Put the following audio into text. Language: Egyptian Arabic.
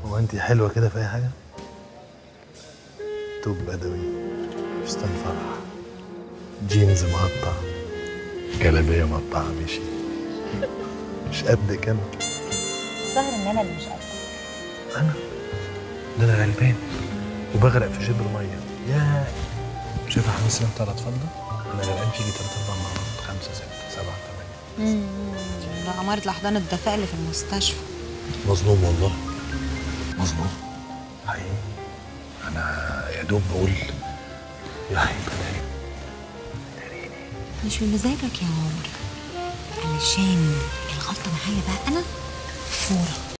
هو انت حلوه كده في اي حاجه توب بدوي فستان فرح جينز مقطع جلابيه مقطعه مشي مش قدك انا الظاهر ان انا اللي مش قادره انا ده انا غلبان وبغرق في شبر ميه يا شايف حمام السلام بتاع الاطفال ده انا غرقان فيه ثلاث اربع مرات خمسه سته سبعه ثمانيه ده عمارة الأحضان الدفاع اللي في المستشفى مظلوم والله مظلوم حقيقي انا يا دوب بقول يا حبيبي مش بمزاجك يا عمر علشان الغلطة معايا بقى أنا فورة